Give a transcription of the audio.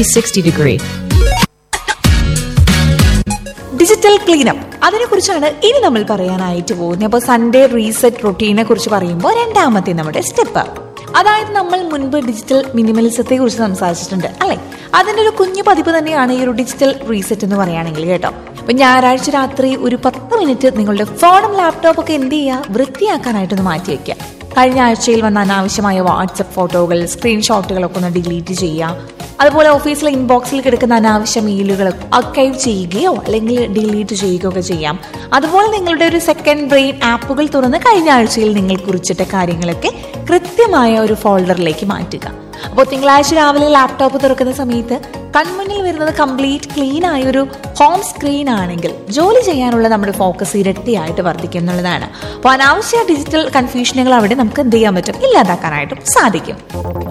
360 degree. Digital cleanup അതിനെ കുറിച്ചാണ് ഇനി നമ്മൾ പറയാനായിട്ട് പോകുന്നത് അപ്പോൾ സൺഡേ റീസെറ്റ് റൊട്ടീനെ കുറിച്ച് പറയുമ്പോൾ രണ്ടാമത്തെ നമ്മുടെ സ്റ്റെപ്പ് അതായത് നമ്മൾ മുൻപ് ഡിജിറ്റൽ മിനിമലിസത്തെ കുറിച്ച് സംസാരിച്ചിട്ടുണ്ട് അല്ലെ അതിന്റെ ഒരു കുഞ്ഞു പതിപ്പ് തന്നെയാണ് ഈ ഒരു ഡിജിറ്റൽ റീസെറ്റ് എന്ന് പറയുകയാണെങ്കിൽ കേട്ടോ അപ്പൊ ഞായറാഴ്ച രാത്രി ഒരു പത്ത് മിനിറ്റ് നിങ്ങളുടെ ഫോണും ലാപ്ടോപ്പും ഒക്കെ എന്ത് ചെയ്യുക വൃത്തിയാക്കാനായിട്ടൊന്ന് മാറ്റി വെക്കുക കഴിഞ്ഞ ആഴ്ചയിൽ വന്ന അനാവശ്യമായ വാട്സപ്പ് ഫോട്ടോകൾ സ്ക്രീൻഷോട്ടുകളൊക്കെ ഒന്ന് ഡിലീറ്റ് ചെയ്യുക അതുപോലെ ഓഫീസിലെ ഇൻബോക്സിൽ കിടക്കുന്ന അനാവശ്യ മെയിലുകൾ അർക്കൈവ് ചെയ്യുകയോ അല്ലെങ്കിൽ ഡിലീറ്റ് ചെയ്യുകയോ ഒക്കെ ചെയ്യാം അതുപോലെ നിങ്ങളുടെ ഒരു സെക്കൻഡ് ബ്രെയിൻ ആപ്പുകൾ തുറന്ന് കഴിഞ്ഞ ആഴ്ചയിൽ നിങ്ങൾ കുറിച്ചിട്ട കാര്യങ്ങളൊക്കെ കൃത്യമായ ഒരു ഫോൾഡറിലേക്ക് മാറ്റുക അപ്പോൾ തിങ്കളാഴ്ച രാവിലെ ലാപ്ടോപ്പ് തുറക്കുന്ന സമയത്ത് കൺമുന്നിൽ വരുന്നത് കംപ്ലീറ്റ് ക്ലീൻ ആയ ഒരു ഹോം സ്ക്രീൻ ആണെങ്കിൽ ജോലി ചെയ്യാനുള്ള നമ്മുടെ ഫോക്കസ് ഇരട്ടിയായിട്ട് വർദ്ധിക്കും എന്നുള്ളതാണ് അപ്പോൾ അനാവശ്യ ഡിജിറ്റൽ കൺഫ്യൂഷനുകൾ അവിടെ നമുക്ക് എന്ത് ചെയ്യാൻ പറ്റും ഇല്ലാതാക്കാനായിട്ടും സാധിക്കും